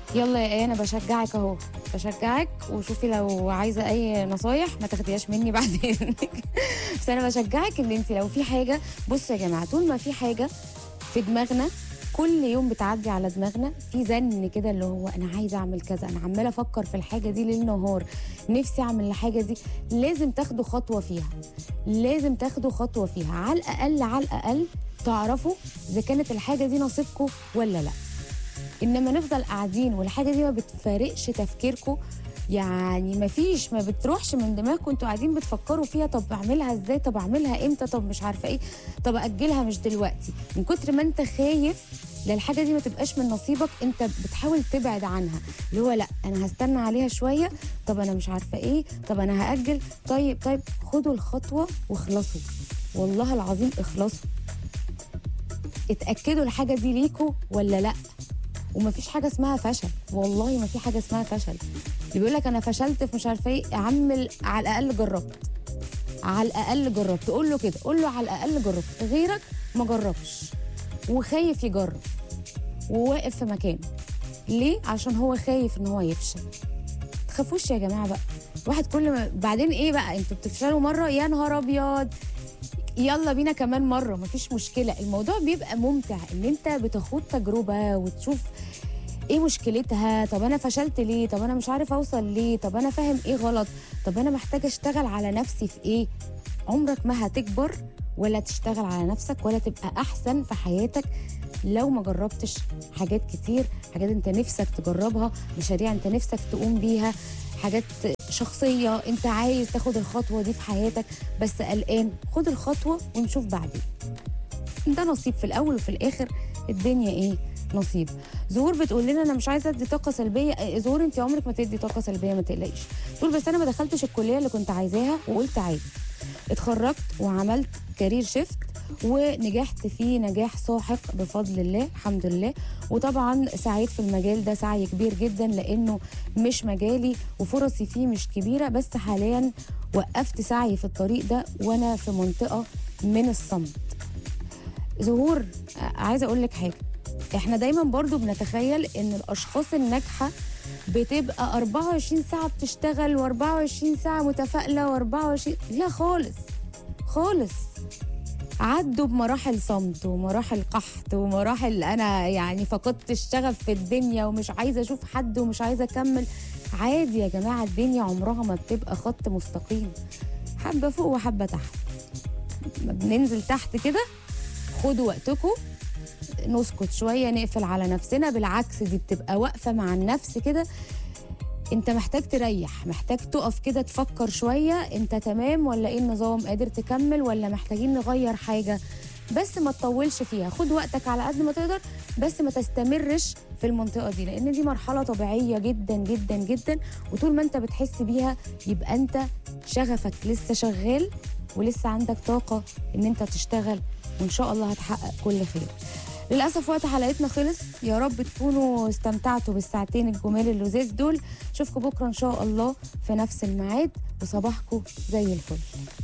يلا يا ايه انا بشجعك اهو بشجعك وشوفي لو عايزه اي نصايح ما تاخديهاش مني بعدين بس انا بشجعك ان انت لو في حاجه بصوا يا جماعه طول ما في حاجه في دماغنا كل يوم بتعدي على دماغنا في زن كده اللي هو انا عايزه اعمل كذا انا عماله افكر في الحاجه دي ليل نهار نفسي اعمل الحاجه دي لازم تاخدوا خطوه فيها لازم تاخدوا خطوه فيها على الاقل على الاقل تعرفوا اذا كانت الحاجه دي نصيبكم ولا لا انما نفضل قاعدين والحاجه دي ما بتفارقش تفكيركم يعني ما فيش ما بتروحش من دماغكم انتوا قاعدين بتفكروا فيها طب اعملها ازاي طب اعملها امتى طب مش عارفه ايه طب اجلها مش دلوقتي من كتر ما انت خايف للحاجه دي ما تبقاش من نصيبك انت بتحاول تبعد عنها اللي هو لا انا هستنى عليها شويه طب انا مش عارفه ايه طب انا هاجل طيب طيب خدوا الخطوه واخلصوا والله العظيم اخلصوا اتاكدوا الحاجه دي ليكوا ولا لا ومفيش حاجه اسمها فشل والله ما في حاجه اسمها فشل اللي بيقول لك انا فشلت في مش عارفه ايه اعمل على الاقل جربت على الاقل جربت قول له كده قول له على الاقل جربت غيرك ما جربش وخايف يجرب وواقف في مكانه ليه عشان هو خايف ان هو يفشل تخافوش يا جماعه بقى واحد كل ما بعدين ايه بقى انتوا بتفشلوا مره يا نهار ابيض يلا بينا كمان مره مفيش مشكله الموضوع بيبقى ممتع ان انت بتاخد تجربه وتشوف ايه مشكلتها طب انا فشلت ليه طب انا مش عارف اوصل ليه طب انا فاهم ايه غلط طب انا محتاجه اشتغل على نفسي في ايه عمرك ما هتكبر ولا تشتغل على نفسك ولا تبقى احسن في حياتك لو ما جربتش حاجات كتير حاجات انت نفسك تجربها مشاريع انت نفسك تقوم بيها حاجات شخصية انت عايز تاخد الخطوة دي في حياتك بس قلقان خد الخطوة ونشوف بعدين ده نصيب في الاول وفي الاخر الدنيا ايه نصيب زهور بتقول لنا انا مش عايزه ادي طاقه سلبيه إيه، زهور انت عمرك ما تدي طاقه سلبيه ما تقلقيش تقول بس انا ما دخلتش الكليه اللي كنت عايزاها وقلت عادي اتخرجت وعملت كارير شيفت ونجحت فيه نجاح ساحق بفضل الله الحمد لله وطبعا سعيت في المجال ده سعي كبير جدا لانه مش مجالي وفرصي فيه مش كبيره بس حاليا وقفت سعي في الطريق ده وانا في منطقه من الصمت زهور ع- عايزه اقول لك حاجه احنا دايما برضو بنتخيل ان الاشخاص الناجحه بتبقى 24 ساعه بتشتغل و24 ساعه متفائله و24 لا خالص خالص عدوا بمراحل صمت ومراحل قحط ومراحل انا يعني فقدت الشغف في الدنيا ومش عايزه اشوف حد ومش عايزه اكمل عادي يا جماعه الدنيا عمرها ما بتبقى خط مستقيم حبه فوق وحبه تحت ما بننزل تحت كده خدوا وقتكم نسكت شويه نقفل على نفسنا بالعكس دي بتبقى واقفه مع النفس كده انت محتاج تريح محتاج تقف كده تفكر شويه انت تمام ولا ايه النظام قادر تكمل ولا محتاجين نغير حاجه بس ما تطولش فيها خد وقتك على قد ما تقدر بس ما تستمرش في المنطقه دي لان دي مرحله طبيعيه جدا جدا جدا وطول ما انت بتحس بيها يبقى انت شغفك لسه شغال ولسه عندك طاقه ان انت تشتغل وان شاء الله هتحقق كل خير للاسف وقت حلقتنا خلص يا رب تكونوا استمتعتوا بالساعتين الجمال اللذاذ دول اشوفكم بكره ان شاء الله في نفس الميعاد وصباحكم زي الفل